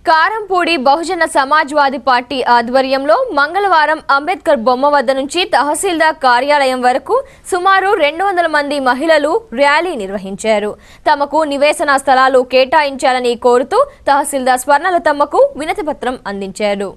కారంపూడి బహుజన Samajwadi party ఆధ్వర్యంలో మంగళవారం అంబేద్కర్ బొమ్మ వద్ద నుంచి తహసీల్దార్ కార్యాలయం వరకు సుమారు రెండు వందల మంది మహిళలు ర్యాలీ నిర్వహించారు తమకు నివేశన స్థలాలు కేటాయించాలని కోరుతూ తహసీల్దార్ స్వర్ణలతమ్మకు వినతిపత్రం అందించారు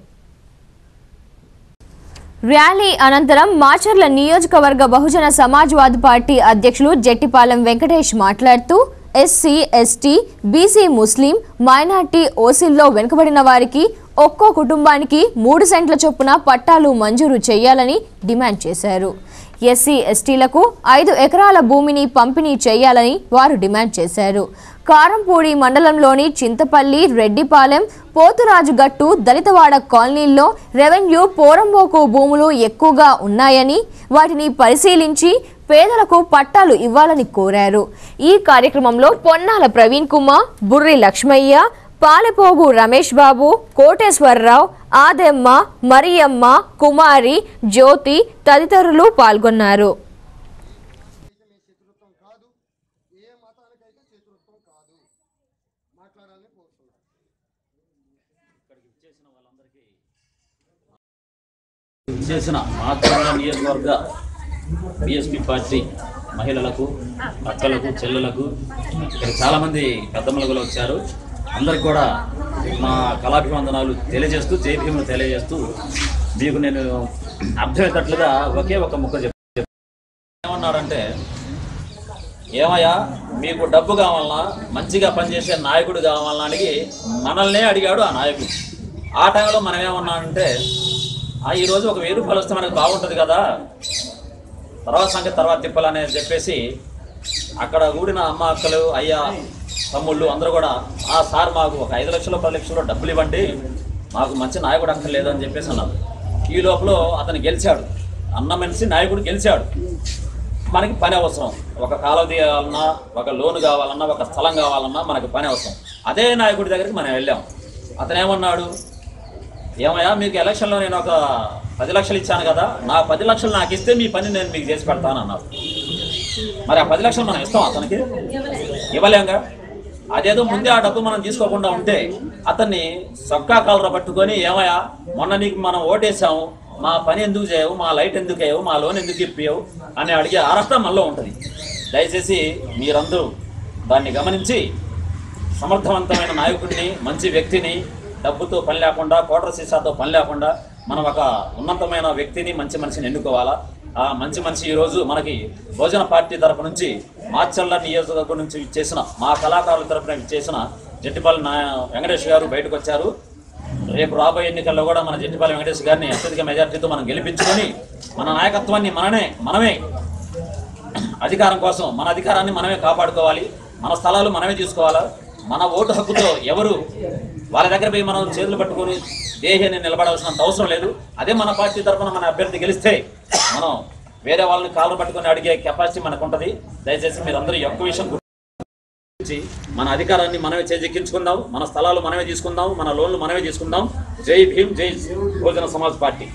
ర్యాలీ అనంతరం మాచర్ల నియోజకవర్గ బహుజన సమాజ్వాదీ పార్టీ అధ్యక్షులు జట్టిపాలెం వెంకటేష్ మాట్లాడుతూ SC ST BC Muslim minority ఓసీల్లో వెనుకబడిన వారికి ఒక్కో కుటుంబానికి మూడు సెంట్ల చొప్పున పట్టాలు మంజూరు చేయాలని డిమాండ్ చేశారు ఎస్సీ ఎస్టీలకు ఐదు ఎకరాల భూమిని పంపిణీ చేయాలని వారు డిమాండ్ చేశారు కారంపూడి మండలంలోని చింతపల్లి రెడ్డిపాలెం పోతురాజు గట్టు దళితవాడ కాలనీల్లో రెవెన్యూ పోరంబోకు భూములు ఎక్కువగా ఉన్నాయని వాటిని పరిశీలించి పేదలకు పట్టాలు ఇవ్వాలని కోరారు ఈ కార్యక్రమంలో పొన్నాల ప్రవీణ్ కుమార్ బుర్రి లక్ష్మయ్య పాలెపోగు రమేష్ బాబు కోటేశ్వరరావు ఆదెమ్మ మరియమ్మ కుమారి జ్యోతి తదితరులు పాల్గొన్నారు దేశమే శత్రుత్వం కాదు ఏ మతానికైతే శత్రుత్వం కాదు మాట్లాడాలని కోరుతున్నాను చేసిన మాత్రమే నియోజకవర్గ బిఎస్పి పార్టీ మహిళలకు అక్కలకు చెల్లెలకు ఇక్కడ చాలామంది పెద్దమ్మలు కూడా వచ్చారు అందరికి కూడా మా కళాభివందనాలు తెలియజేస్తూ జయభీములు తెలియజేస్తూ మీకు నేను అర్థమయ్యేటట్లుగా ఒకే ఒక ముక్క చెప్ ఏమన్నారంటే ఏమయ్యా మీకు డబ్బు కావాలన్నా మంచిగా పనిచేసే నాయకుడు కావాలన్నా అడిగి మనల్నే అడిగాడు ఆ నాయకుడు ఆ టైంలో మనం ఏమన్నామంటే "ఆ, ఈరోజు ఒక వెయ్యి రూపాయలు వస్తే మనకు బాగుంటుంది కదా తర్వాత సంగతి తర్వాత తిప్పాలని చెప్పేసి అక్కడ కూడిన అమ్మ అక్కలు అయ్యా తమ్ముళ్ళు అందరూ కూడా ఆ సార్ మాకు ఒక ఐదు లక్షలు పది లక్షలు డబ్బులు ఇవ్వండి మాకు మంచి నాయకుడు అక్కర్లేదు అని చెప్పేసి అన్నారు ఈ లోపల అతను గెలిచాడు అన్న మనిషి నాయకుడు గెలిచాడు మనకి పని అవసరం ఒక కాలువ తీయాలన్నా ఒక లోన్ కావాలన్నా ఒక స్థలం కావాలన్నా మనకి పని అవసరం అదే నాయకుడి దగ్గరికి మనం వెళ్ళాం అతను ఏమన్నాడు ఏమయ్యా మీకు ఎలక్షన్లో నేను ఒక పది లక్షలు ఇచ్చాను కదా నా పది లక్షలు నాకు ఇస్తే మీ పని నేను మీకు చేసి పెడతాను అన్నాడు మరి ఆ పది లక్షలు మనం ఇస్తాం అతనికి ఇవ్వలేంగా అదేదో ముందే ఆ డబ్బు మనం తీసుకోకుండా ఉంటే అతన్ని సొక్కా కాలర పట్టుకొని ఏమయ్యా మొన్న నీకు మనం ఓటేసాము మా పని ఎందుకు చేయవు మా లైట్ ఎందుకు వేయవు మా లోన్ ఎందుకు ఇప్పియవు అని అడిగే అర్హత మనలో ఉంటుంది దయచేసి మీరందరూ దాన్ని గమనించి సమర్థవంతమైన నాయకుడిని మంచి వ్యక్తిని డబ్బుతో పని లేకుండా కోటర్ సీసాతో పని లేకుండా మనం ఒక ఉన్నతమైన వ్యక్తిని మంచి మనిషిని ఎన్నుకోవాలా ఆ మంచి మనిషి ఈరోజు మనకి భోజన పార్టీ తరపు నుంచి మాచల్ల నియోజకవర్గం నుంచి చేసిన మా కళాకారుల తరపున చేసిన జట్టిపల్లి నా వెంకటేష్ గారు బయటకు వచ్చారు రేపు రాబోయే ఎన్నికల్లో కూడా మన జట్టిపల్లి వెంకటేష్ గారిని అత్యధిక మెజార్టీతో మనం గెలిపించుకొని మన నాయకత్వాన్ని మననే మనమే అధికారం కోసం మన అధికారాన్ని మనమే కాపాడుకోవాలి మన స్థలాలు మనమే తీసుకోవాలా మన ఓటు హక్కుతో ఎవరు వాళ్ళ దగ్గర పోయి మనం చేతులు పట్టుకొని దేహాన్ని నిలబడాల్సినంత అవసరం లేదు అదే మన పార్టీ తరఫున మన అభ్యర్థి గెలిస్తే మనం వేరే వాళ్ళని కాళ్ళు పట్టుకొని అడిగే కెపాసిటీ మనకు ఉంటుంది దయచేసి మీరు అందరూ ఈ ఒక్క విషయం గుర్తించి మన అధికారాన్ని మనమే చేజెక్కించుకుందాం మన స్థలాలు మనమే తీసుకుందాం మన లోన్లు మనమే తీసుకుందాం జై భీమ్ జై భోజన సమాజ్ పార్టీ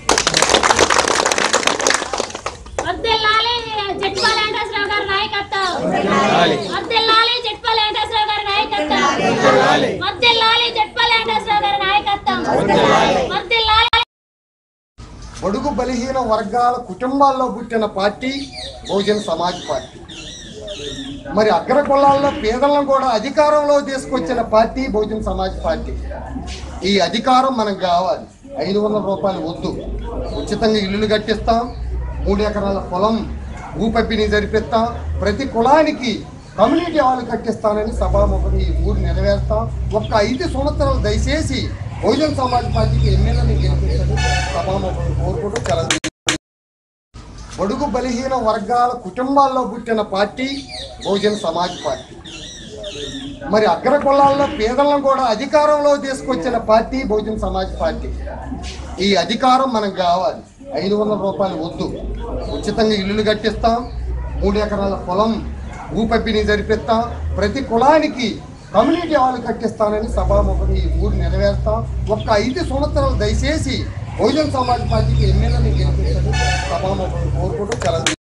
వర్ధిల్లాలి జట్పల్ వెంకటేశ్వరరావు గారి నాయకత్వం వర్ధిల్లాలి జట్పల్ వెంకటేశ్వరరావు గారి నాయకత్వం వర్ధిల్లాలి జట్పల్ వెంకటేశ్వరరావు గారి నాయకత్వం వర్ధిల్లాలి బడుగు బలహీన వర్గాల కుటుంబాల్లో పుట్టిన పార్టీ బహుజన సమాజ్ పార్టీ మరి అగ్ర కులాల్లో పేదలను కూడా అధికారంలో తీసుకొచ్చిన పార్టీ బహుజన సమాజ్ పార్టీ ఈ అధికారం మనకు కావాలి ఐదు వందల రూపాయలు వద్దు ఉచితంగా ఇల్లులు కట్టిస్తాం మూడు ఎకరాల పొలం భూ పంపిణీ జరిపిస్తాం ప్రతి కులానికి కమ్యూనిటీ హాల్ కట్టిస్తానని సభాముఖం ఈ మూడు నెరవేరుస్తాం ఒక్క ఐదు సంవత్సరాలు దయచేసి బహుజన సమాజ్ పార్టీకి ఎమ్మెల్యేని గెలిపించండి సభాముఖం కోరుకుంటూ సెలవు బడుగు బలహీన వర్గాల కుటుంబాల్లో పుట్టిన పార్టీ బహుజన సమాజ్ పార్టీ మరి అగ్ర కులాల్లో పేదలను కూడా అధికారంలో తీసుకొచ్చిన పార్టీ బహుజన సమాజ్ పార్టీ ఈ అధికారం మనకు కావాలి ఐదు వందల రూపాయలు వద్దు ఉచితంగా ఇల్లులు కట్టిస్తాం మూడు ఎకరాల పొలం భూ పంపిణీ జరిపిస్తాం ప్రతి కులానికి కమ్యూనిటీ హాల్ కట్టిస్తానని సభాముఖం ఈ మూడు నెరవేరుస్తాం ఒక్క ఐదు సంవత్సరాలు దయచేసి బహుజన సమాజ్ పార్టీకి ఎమ్మెల్యేని గెలిపించండి సభాముఖం కోరుకుంటూ సెలవు